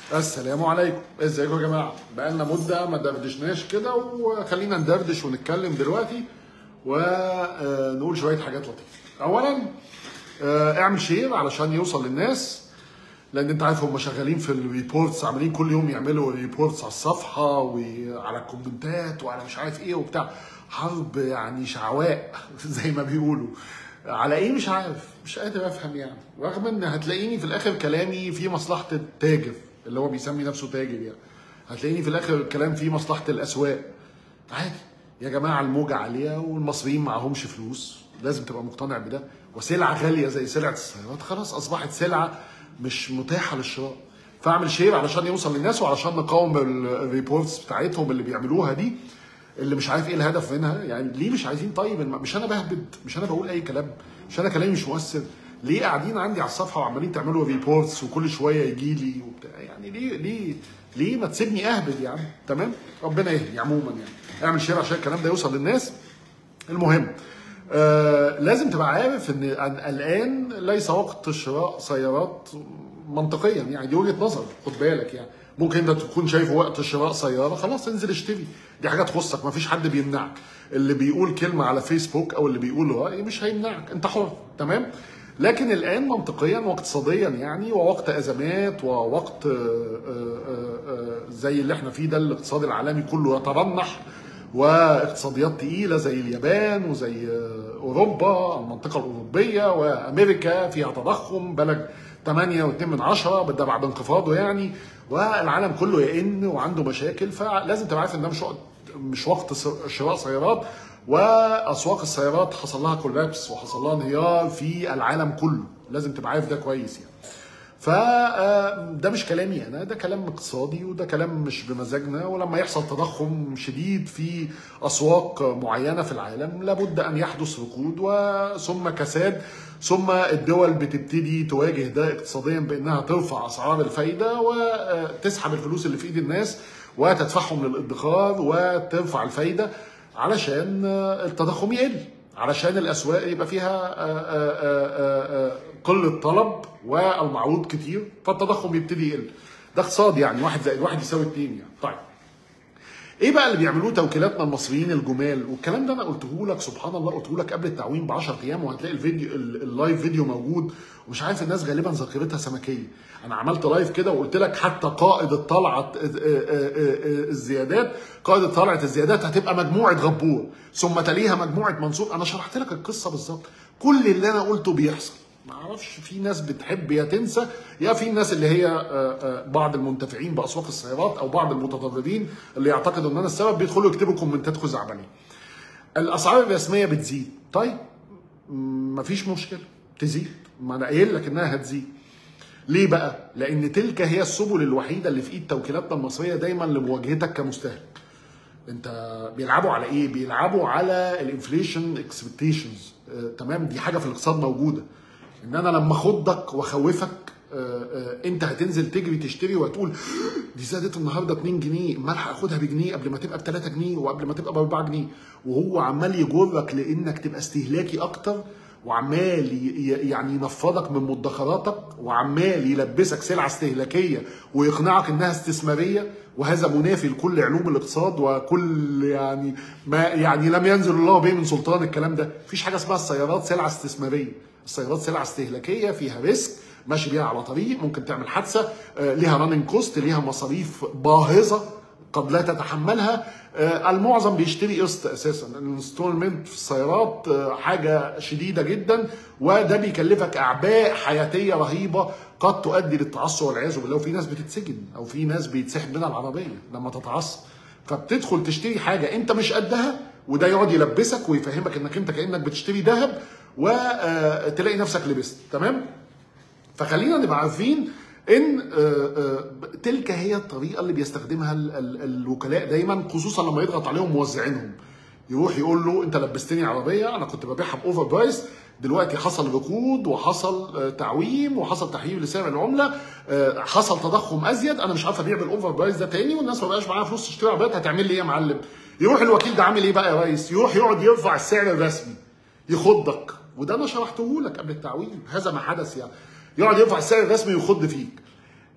السلام عليكم ازيكم يا جماعه بقالنا مده ما دردشناش كده وخلينا ندردش ونتكلم دلوقتي ونقول شويه حاجات لطيفه اولا آه، اعمل شير علشان يوصل للناس لان انت عارف هم شغالين في الريبورتس عاملين كل يوم يعملوا ريبورتس على الصفحه وعلى الكومنتات وعلى مش عارف ايه وبتاع حرب يعني شعواء زي ما بيقولوا على ايه مش عارف مش قادر افهم يعني رغم ان هتلاقيني في الاخر كلامي في مصلحه التاجر اللي هو بيسمي نفسه تاجر يعني هتلاقيني في الاخر الكلام فيه مصلحه الاسواق عادي يا جماعه الموجه عاليه والمصريين معهمش فلوس لازم تبقى مقتنع بده وسلعه غاليه زي سلعه السيارات خلاص اصبحت سلعه مش متاحه للشراء فاعمل شير علشان يوصل للناس وعلشان نقاوم الريبورتس بتاعتهم اللي بيعملوها دي اللي مش عارف ايه الهدف منها يعني ليه مش عايزين طيب الم- مش انا بهبد مش انا بقول اي كلام مش انا كلامي مش مؤثر ليه قاعدين عندي على الصفحه وعمالين تعملوا ريبورتس وكل شويه يجي لي وبتاع يعني ليه ليه ليه ما تسيبني اهبد يعني تمام ربنا يهدي عموما يعني اعمل شير عشان الكلام ده يوصل للناس المهم آه لازم تبقى عارف ان أن- الان ليس وقت شراء سيارات منطقيا يعني دي وجهه نظر خد بالك يعني ممكن انت تكون شايف وقت شراء سياره خلاص انزل اشتري دي حاجه تخصك ما فيش حد بيمنعك اللي بيقول كلمه على فيسبوك او اللي بيقول راي مش هيمنعك انت حر تمام لكن الان منطقيا واقتصاديا يعني ووقت ازمات ووقت آه، آه، آه، آه، زي اللي احنا فيه ده الاقتصاد العالمي كله يترنح واقتصاديات تقيله زي اليابان وزي آه، اوروبا المنطقه الاوروبيه وامريكا فيها تضخم بلد 8 و2 من عشرة ده بعد انخفاضه يعني والعالم كله يئن وعنده مشاكل فلازم تبقى عارف ان ده مش وقت مش وقت س- شراء سيارات واسواق السيارات حصل لها كولابس وحصل لها انهيار في العالم كله لازم تبقى عارف ده كويس يعني فده مش كلامي انا ده كلام اقتصادي وده كلام مش بمزاجنا ولما يحصل تضخم شديد في اسواق معينه في العالم لابد ان يحدث ركود وثم كساد ثم الدول بتبتدي تواجه ده اقتصاديا بانها ترفع اسعار الفايده وتسحب الفلوس اللي في ايد الناس وتدفعهم للادخار وترفع الفايده علشان التضخم يقل علشان الاسواق يبقى فيها آه، آه، آه، آه، قله طلب والمعروض كتير فالتضخم يبتدي يقل ده اقتصاد يعني واحد زائد واحد يساوي اتنين يعني طيب ايه بقى اللي بيعملوه توكيلاتنا المصريين الجمال والكلام ده انا قلته لك سبحان الله قلته لك قبل التعويم ب 10 ايام وهتلاقي الفيديو ال- اللايف فيديو موجود ومش عارف الناس غالبا ذاكرتها سمكيه انا عملت لايف كده وقلت لك حتى قائد الطلعه الزيادات قائد طلعه الزيادات هتبقى مجموعه غبور ثم تليها مجموعه منصور انا شرحت لك القصه بالظبط كل اللي انا قلته بيحصل ما اعرفش في ناس بتحب يا تنسى يا في الناس اللي هي آه، آه، بعض المنتفعين باسواق السيارات او بعض المتضررين اللي يعتقدوا ان انا السبب بيدخلوا يكتبوا كومنتات خزعبليه. الاسعار الرسميه بتزيد طيب م- مفيش مشكله تزيد ما انا قايل لك انها هتزيد. ليه بقى؟ لان تلك هي السبل الوحيده اللي في ايد توكيلاتنا المصريه دايما لمواجهتك كمستهلك. انت بيلعبوا على ايه؟ بيلعبوا على الانفليشن اكسبكتيشنز تمام دي حاجه في الاقتصاد موجوده ان انا لما اخضك واخوفك آه، آه، انت هتنزل تجري تشتري وهتقول دي زادت النهارده 2 جنيه امال هاخدها بجنيه قبل ما تبقى ب 3 جنيه وقبل ما تبقى ب 4 جنيه وهو عمال يجرك لانك تبقى استهلاكي اكتر وعمال ي- ي- يعني ينفضك من مدخراتك وعمال يلبسك سلعه استهلاكيه ويقنعك انها استثماريه وهذا منافي لكل علوم الاقتصاد وكل يعني ما يعني لم ينزل الله به من سلطان الكلام ده مفيش حاجه اسمها السيارات سلعه استثماريه السيارات سلعه استهلاكيه فيها ريسك ماشي بيها على طريق ممكن تعمل حادثه آه، ليها راننج كوست ليها مصاريف باهظه قد لا تتحملها آه، المعظم بيشتري قسط اساسا الانستولمنت في السيارات آه، حاجه شديده جدا وده بيكلفك اعباء حياتيه رهيبه قد تؤدي للتعصب والعياذ بالله وفي ناس بتتسجن او في ناس بيتسحب منها العربيه لما تتعصب فبتدخل تشتري حاجه انت مش قدها وده يقعد يلبسك ويفهمك انك انت كانك بتشتري ذهب وتلاقي نفسك لبست تمام فخلينا نبقى عارفين ان آه، آه، تلك هي الطريقه اللي بيستخدمها ال- ال- الوكلاء دايما خصوصا لما يضغط عليهم موزعينهم يروح يقول له انت لبستني عربيه انا كنت ببيعها باوفر برايس دلوقتي حصل ركود وحصل آه، تعويم وحصل تحرير لسعر العمله آه، حصل تضخم ازيد انا مش عارف ابيع بالاوفر برايس ده تاني والناس ما بقاش معاها فلوس تشتري عربيات هتعمل لي ايه يا معلم؟ يروح الوكيل ده عامل ايه بقى يا ريس؟ يروح يقعد يرفع السعر الرسمي يخضك وده انا شرحته لك قبل التعويم هذا ما حدث يعني يقعد يرفع السعر الرسمي ويخض فيك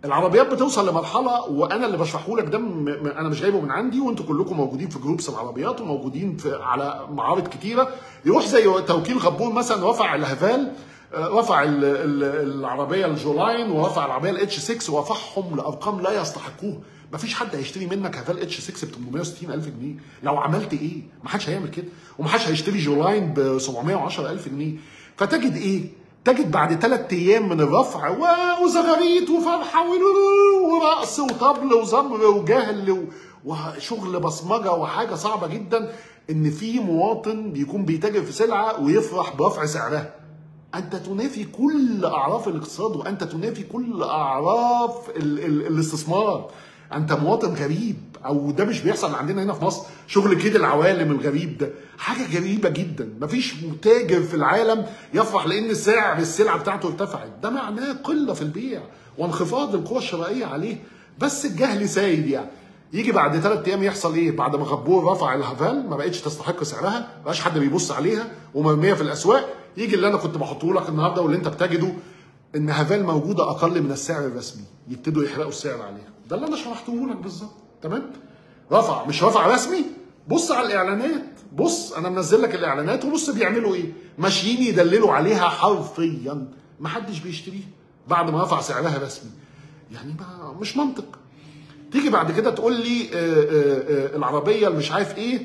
العربيات بتوصل لمرحله وانا اللي بشرحه لك ده م- م- انا مش جايبه من عندي وانتوا كلكم موجودين في جروبس العربيات وموجودين في على معارض كتيره يروح زي توكيل غبون مثلا رفع الهفال آه، رفع ال- ال- العربيه الجولاين ورفع العربيه الاتش 6 ورفعهم لارقام لا يستحقوها مفيش حد هيشتري منك هفال اتش 6 ب 860 الف جنيه لو عملت ايه ما حدش هيعمل كده وما حدش هيشتري جولاين ب 710 الف جنيه فتجد ايه تجد بعد ثلاث ايام من الرفع و- وزغاريت وفرحه ولولو ورقص وطبل وزمر وجهل و- وشغل بصمجه وحاجه صعبه جدا ان في مواطن بيكون بيتاجر في سلعه ويفرح برفع سعرها انت تنافي كل اعراف الاقتصاد وانت تنافي كل اعراف ال ال الاستثمار انت مواطن غريب او ده مش بيحصل عندنا هنا في مصر شغل كده العوالم الغريب ده حاجه غريبه جدا مفيش تاجر في العالم يفرح لان سعر السلعه بتاعته ارتفعت ده معناه قله في البيع وانخفاض القوى الشرائيه عليه بس الجهل سايد يعني يجي بعد ثلاث ايام يحصل ايه؟ بعد ما غبور رفع الهفال ما بقتش تستحق سعرها، ما بقاش حد بيبص عليها ومرميه في الاسواق، يجي اللي انا كنت بحطه لك النهارده واللي انت بتجده ان هفال موجوده اقل من السعر الرسمي، يبتدوا يحرقوا السعر عليها، ده اللي انا شرحته لك بالظبط، تمام؟ رفع مش رفع رسمي بص على الاعلانات بص انا منزل لك الاعلانات وبص بيعملوا ايه ماشيين يدللوا عليها حرفيا ما حدش بيشتريها بعد ما رفع سعرها رسمي يعني ما مش منطق تيجي بعد كده تقول لي آه، آه، آه، العربيه اللي مش عارف ايه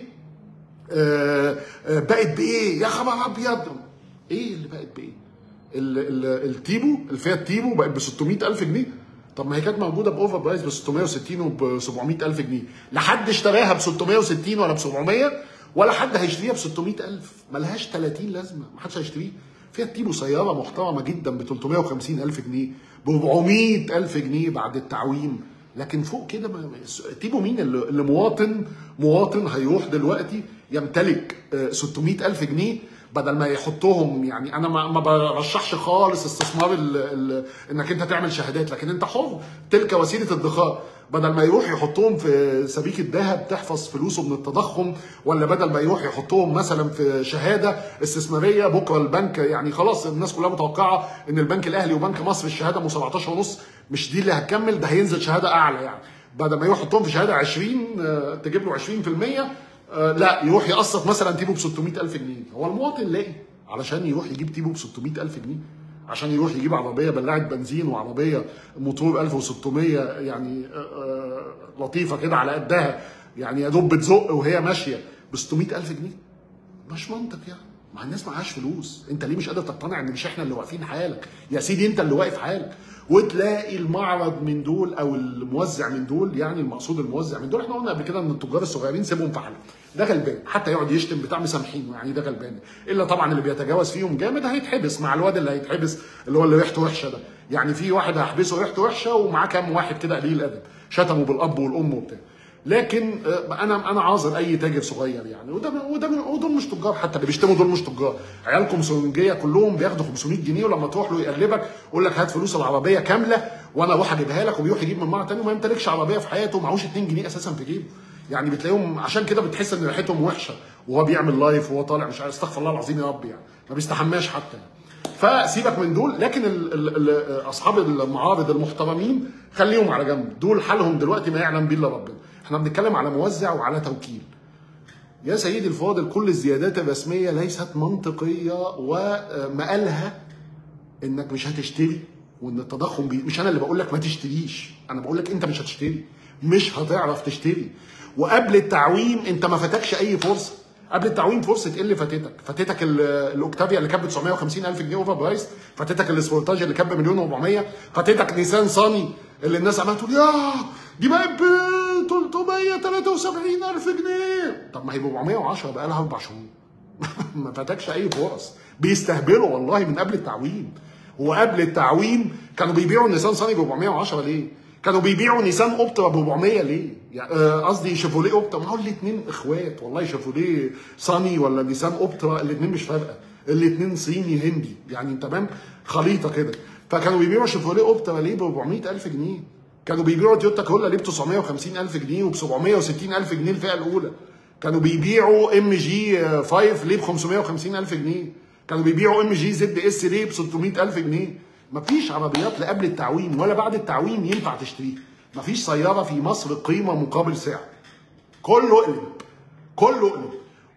آه، آه، بقت بايه يا خبر ابيض ايه اللي بقت بايه ال- ال- التيبو الفيات تيبو بقت ب 600 الف جنيه طب ما هي كانت موجوده باوفر برايس ب 660 وب 700 الف جنيه لا حد اشتراها ب 660 ولا ب 700 ولا حد هيشتريها ب 600 الف ملهاش 30 لازمه ما حدش هيشتريها فيات تيبو سياره محترمه جدا ب 350 الف جنيه ب 400 الف جنيه بعد التعويم لكن فوق كده ما- ما- تيبو مين اللي اللي مواطن مواطن هيروح دلوقتي يمتلك آه، 600 ألف جنيه بدل ما يحطهم يعني انا ما ما برشحش خالص استثمار ال ال انك انت تعمل شهادات لكن انت حر تلك وسيله ادخار بدل ما يروح يحطهم في سبيكه ذهب تحفظ فلوسه من التضخم ولا بدل ما يروح يحطهم مثلا في شهاده استثماريه بكره البنك يعني خلاص الناس كلها متوقعه ان البنك الاهلي وبنك مصر الشهاده ام 17 ونص مش دي اللي هتكمل ده هينزل شهاده اعلى يعني بدل ما يروح يحطهم في شهاده 20 آه، تجيب له 20% آه، لا يروح يقسط مثلا تيبو ب 600 الف جنيه هو المواطن لاقي علشان يروح يجيب تيبو ب 600 الف جنيه عشان يروح يجيب عربيه بلاعه بنزين وعربيه موتور 1600 يعني آه، آه، لطيفه كده على قدها يعني يا دوب بتزق وهي ماشيه ب 600 الف جنيه مش منطق يعني مع الناس معهاش فلوس انت ليه مش قادر تقتنع ان مش احنا اللي واقفين حالك يا سيدي انت اللي واقف حالك وتلاقي المعرض من دول او الموزع من دول يعني المقصود الموزع من دول احنا قلنا قبل كده ان التجار الصغيرين سيبهم في حالهم ده غلبان حتى يقعد يشتم بتاع مسامحينه يعني ده غلبان الا طبعا اللي بيتجاوز فيهم جامد هيتحبس مع الواد اللي هيتحبس اللي هو اللي ريحته وحشه ده يعني في واحد هيحبسه ريحته وحشه ومعاه كام واحد كده قليل ادب شتموا بالاب والام وبتاع لكن آه، انا انا عاذر اي تاجر صغير يعني وده وده ودول مش تجار حتى اللي بيشتموا دول مش تجار عيالكم سرنجيه كلهم بياخدوا 500 جنيه ولما تروح له يقلبك يقول لك هات فلوس العربيه كامله وانا اروح اجيبها لك وبيروح يجيب من معرض تاني وما يمتلكش عربيه في حياته ومعهوش 2 جنيه اساسا في جيبه يعني بتلاقيهم عشان كده بتحس ان ريحتهم وحشه وهو بيعمل لايف وهو طالع مش عارف استغفر الله العظيم يا رب يعني ما بيستحماش حتى يعني. فسيبك من دول لكن ال ال ال اصحاب المعارض المحترمين خليهم على جنب دول حالهم دلوقتي ما يعلم به الا ربنا احنا بنتكلم على موزع وعلى توكيل يا سيدي الفاضل كل الزيادات الرسميه ليست منطقيه ومآلها انك مش هتشتري وان التضخم بي... مش انا اللي بقول لك ما تشتريش انا بقول لك انت مش هتشتري مش هتعرف تشتري وقبل التعويم انت ما فاتكش اي فرصه قبل التعويم فرصه ايه اللي فاتتك فاتتك ال- الاوكتافيا اللي كانت ب 950 الف جنيه اوفر برايس فاتتك السبورتاج اللي كان بمليون و400 فاتتك نيسان صاني اللي الناس عماله تقول ياه دي بقت ب 373 الف جنيه طب ما هي ب 410 بقى لها اربع شهور ما فاتكش اي فرص بيستهبلوا والله من قبل التعويم وقبل التعويم كانوا بيبيعوا نيسان صاني ب 410 ليه؟ كانوا بيبيعوا نيسان اوبترا ب 400 ليه؟ يعني آه، قصدي شيفوليه اوبترا ما هو الاثنين اخوات والله شيفوليه صاني ولا نيسان اوبترا الاثنين مش فارقه الاثنين صيني هندي يعني تمام خليطه كده فكانوا بيبيعوا شيفوليه اوبترا ليه ب 400 الف جنيه كانوا بيبيعوا تويوتا كورولا ليه ب 950 الف جنيه وب 760 الف جنيه الفئه الاولى كانوا بيبيعوا ام جي 5 ليه ب 550 الف جنيه كانوا بيبيعوا ام جي زد اس ليه ب 600 الف جنيه مفيش عربيات لا قبل التعويم ولا بعد التعويم ينفع تشتريها مفيش سياره في مصر قيمه مقابل سعر كله قلب كله قلب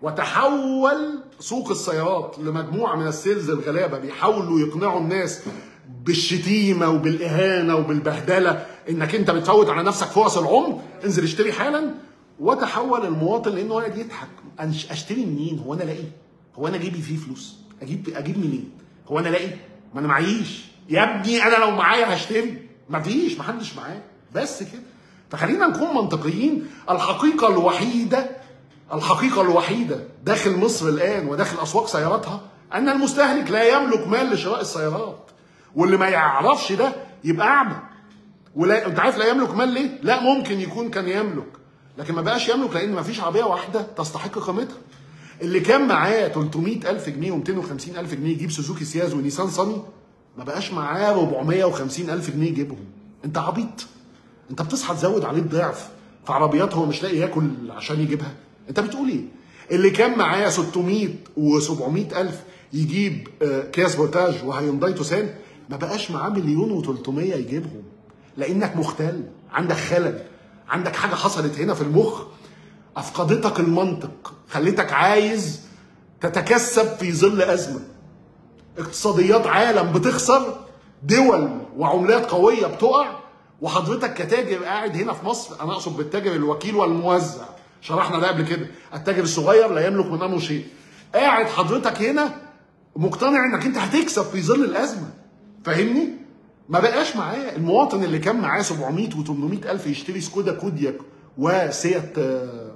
وتحول سوق السيارات لمجموعه من السيلز الغلابه بيحاولوا يقنعوا الناس بالشتيمه وبالاهانه وبالبهدله انك انت بتفوت على نفسك فرص العمر انزل اشتري حالا وتحول المواطن لانه قاعد يضحك أنش- اشتري منين هو انا الاقي هو انا جيبي فيه فلوس اجيب اجيب منين هو انا الاقي ما انا معيش يا ابني انا لو معايا هشتري مفيش محدش معاه بس كده فخلينا نكون منطقيين الحقيقه الوحيده الحقيقة الوحيدة داخل مصر الآن وداخل أسواق سياراتها أن المستهلك لا يملك مال لشراء السيارات واللي ما يعرفش ده يبقى أعمى ولا أنت عارف لا يملك مال ليه؟ لا ممكن يكون كان يملك لكن ما بقاش يملك لأن ما فيش عربية واحدة تستحق قيمتها اللي كان معاه 300 ألف جنيه و250 ألف جنيه يجيب سوزوكي سياز ونيسان صني ما بقاش معاه 450 ألف جنيه يجيبهم أنت عبيط انت بتصحى تزود عليه الضعف في عربيات هو مش لاقي ياكل عشان يجيبها انت بتقول ايه اللي كان معاه 600 و700 الف يجيب آه، كيا سبورتاج وهيونداي توسان ما بقاش معاه مليون و300 يجيبهم لانك مختل عندك خلل عندك حاجه حصلت هنا في المخ افقدتك المنطق خليتك عايز تتكسب في ظل ازمه اقتصاديات عالم بتخسر دول وعملات قويه بتقع وحضرتك كتاجر قاعد هنا في مصر انا اقصد بالتاجر الوكيل والموزع شرحنا ده قبل كده التاجر الصغير لا يملك من امره شيء قاعد حضرتك هنا مقتنع انك انت هتكسب في ظل الازمه فاهمني ما بقاش معاه المواطن اللي كان معاه 700 و800 الف يشتري سكودا كودياك وسيات آه،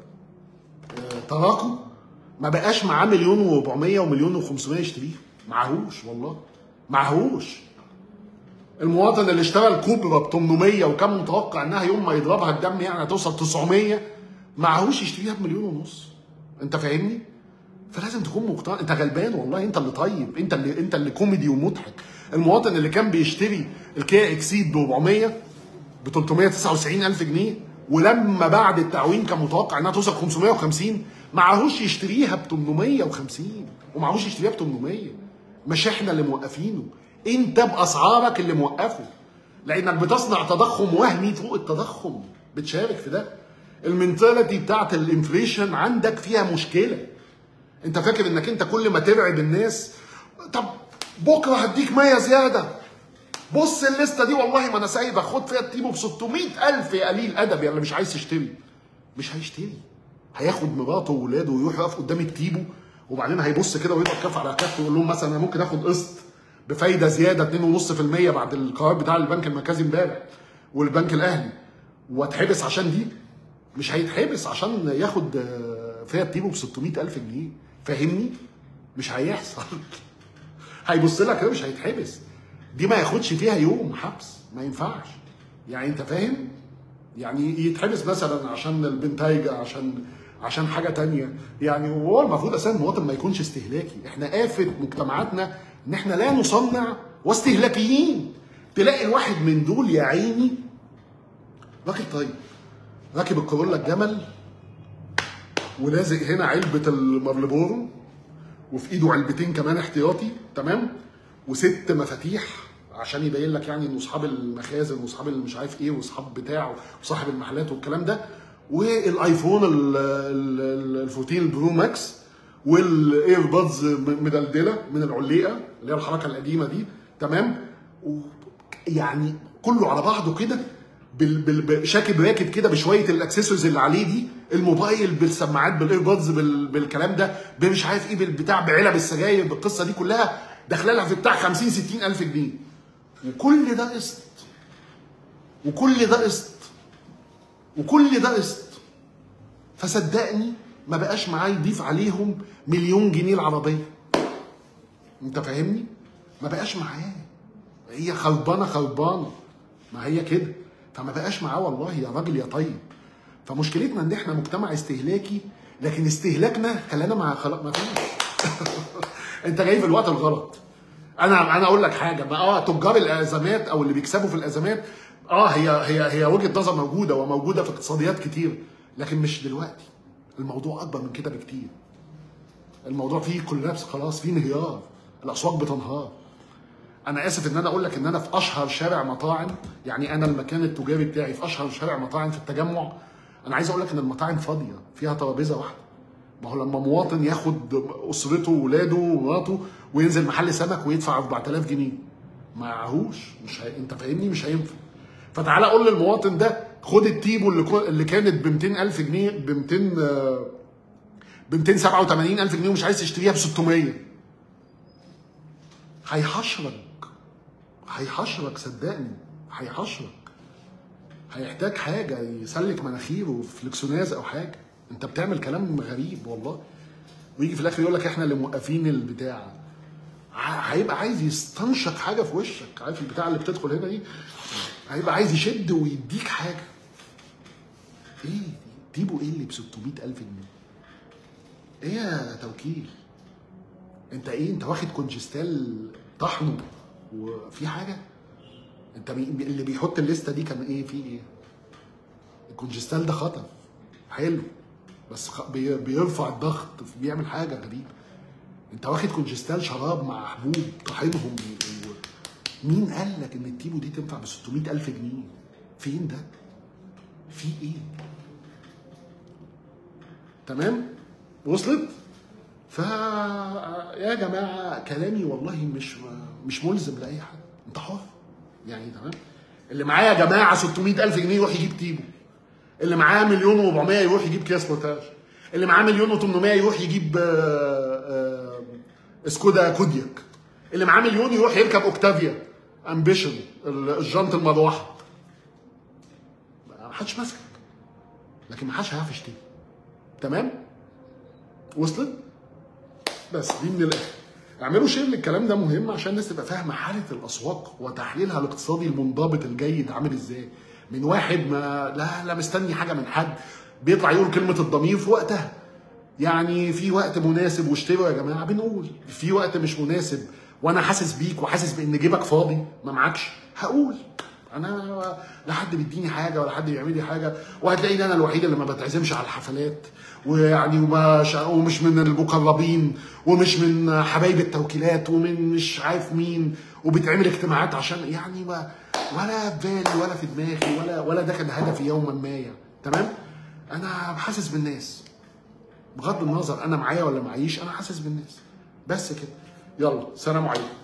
آه، تراكو ما بقاش معاه مليون و400 ومليون و500 يشتريه معهوش والله معهوش المواطن اللي اشترى الكوبرا ب 800 وكان متوقع انها يوم ما يضربها الدم يعني هتوصل 900 معهوش يشتريها بمليون ونص انت فاهمني؟ فلازم تكون مقتنع انت غلبان والله انت اللي طيب انت اللي انت اللي كوميدي ومضحك المواطن اللي كان بيشتري الكيا اكسيد ب 400 ب 399 الف جنيه ولما بعد التعويم كان متوقع انها توصل 550 معهوش يشتريها ب 850 ومعهوش يشتريها ب 800 مش احنا اللي موقفينه انت باسعارك اللي موقفه لانك بتصنع تضخم وهمي فوق التضخم بتشارك في ده المنتاليتي بتاعت الانفليشن عندك فيها مشكله انت فاكر انك انت كل ما ترعب الناس طب بكره هديك 100 زياده بص الليسته دي والله ما انا سايبه خد فيها التيبو ب 600000 يا قليل ادب يا اللي مش عايز تشتري مش هيشتري هياخد مراته واولاده ويروح يقف قدام التيبو وبعدين هيبص كده ويضرب كف على كف ويقول لهم مثلا انا ممكن اخد قسط بفايده زياده 2.5% بعد القرار بتاع البنك المركزي امبارح والبنك الاهلي واتحبس عشان دي مش هيتحبس عشان ياخد آه، فيها تيبو ب 600000 جنيه فاهمني؟ مش هيحصل هيبص لك كده مش هيتحبس دي ما ياخدش فيها يوم حبس ما ينفعش يعني انت فاهم يعني يتحبس مثلا عشان البنتايجة عشان عشان حاجه تانية يعني هو المفروض اساسا المواطن ما يكونش استهلاكي احنا آفة مجتمعاتنا ان احنا لا نصنع واستهلاكيين تلاقي الواحد من دول يا عيني راكب طيب راكب الكورولا الجمل ولازق هنا علبه المارلبورو وفي ايده علبتين كمان احتياطي تمام وست مفاتيح عشان يبين لك يعني انه اصحاب المخازن واصحاب اللي مش عارف ايه واصحاب بتاع وصاحب المحلات والكلام ده والايفون ال- ال- ال- ال 14 البرو ماكس والايربادز مدلدله من العليقه اللي هي الحركه القديمه دي تمام و- يعني كله على بعضه كده بال بال بال- شاكب راكب كده بشويه الاكسسوارز اللي عليه دي الموبايل بالسماعات بالايربادز بال بالكلام ده مش عارف ايه بالبتاع بعلب السجاير بالقصه دي كلها داخله لها في بتاع 50 60 الف جنيه وكل ده قسط وكل ده قسط وكل ده قسط فصدقني ما بقاش معاه يضيف عليهم مليون جنيه العربيه انت فاهمني ما بقاش معاه هي خربانه خربانه ما هي كده فما بقاش معاه والله يا راجل يا طيب فمشكلتنا ان احنا مجتمع استهلاكي لكن استهلاكنا خلانا مع خلاص ما فيش انت جاي في الوقت الغلط انا انا اقول لك حاجه ما اه تجار الازمات او اللي بيكسبوا في الازمات اه هي هي هي وجهه نظر موجوده وموجوده في اقتصاديات كتير لكن مش دلوقتي الموضوع اكبر من كده بكتير الموضوع فيه كولابس خلاص فيه انهيار الاسواق بتنهار انا اسف ان انا اقول لك ان انا في اشهر شارع مطاعم يعني انا المكان التجاري بتاعي في اشهر شارع مطاعم في التجمع انا عايز اقول لك ان المطاعم فاضيه فيها ترابيزه واحده ما هو لما مواطن ياخد اسرته وولاده ومراته وينزل محل سمك ويدفع 4000 جنيه معهوش مش هي... انت فاهمني مش هينفع فتعالى قول للمواطن ده خد التيبو اللي كو... اللي كانت ب 200000 جنيه ب 200 ب 287000 جنيه ومش عايز تشتريها ب 600 هيحشرك هيحشرك صدقني هيحشرك هيحتاج حاجه يسلك مناخيره فليكسوناز او حاجه انت بتعمل كلام غريب والله ويجي في الاخر يقول لك احنا اللي موقفين البتاع هيبقى عايز يستنشق حاجه في وشك عارف البتاع اللي بتدخل هنا دي هيبقى عايز يشد ويديك حاجه ايه تيبو ايه اللي ب 600000 جنيه ايه يا توكيل انت ايه انت واخد كونجستال طحنه وفي حاجه انت اللي بيحط الليسته دي كان ايه في ايه الكونجستال ده خطر حلو بس بيرفع الضغط بيعمل حاجه غريبه انت واخد كونجستال شراب مع حبوب طحنهم و... مين قال لك ان التيبو دي تنفع ب 600000 جنيه فين ده في ايه تمام وصلت ف يا جماعه كلامي والله مش مش ملزم لاي حد انت حر يعني تمام اللي معاه يا جماعه 600000 جنيه يروح يجيب تيبو اللي معاه مليون و400 يروح يجيب كياس بوتاش اللي معاه مليون و800 يروح يجيب سكودا كودياك اللي معاه مليون يروح يركب اوكتافيا امبيشن الجنط المروحه ما حدش ماسكك لكن ما حدش هيعرف يشتري تمام وصلت بس دي من الاخر اعملوا شير للكلام ده مهم عشان الناس تبقى فاهمه حاله الاسواق وتحليلها الاقتصادي المنضبط الجيد عامل ازاي من واحد ما لا لا مستني حاجه من حد بيطلع يقول كلمه الضمير في وقتها يعني في وقت مناسب واشتروا يا جماعه بنقول في وقت مش مناسب وانا حاسس بيك وحاسس بان جيبك فاضي ما معكش هقول انا لا حد بيديني حاجه ولا حد بيعمل لي حاجه وهتلاقيني انا الوحيد اللي ما بتعزمش على الحفلات ويعني ومش ومش من المقربين ومش من حبايب التوكيلات ومن مش عارف مين وبتعمل اجتماعات عشان يعني ما ولا في بالي ولا في دماغي ولا ولا ده كان هدفي يوما ما يعني تمام انا حاسس بالناس بغض النظر انا معايا ولا معيش انا حاسس بالناس بس كده يلا سلام عليكم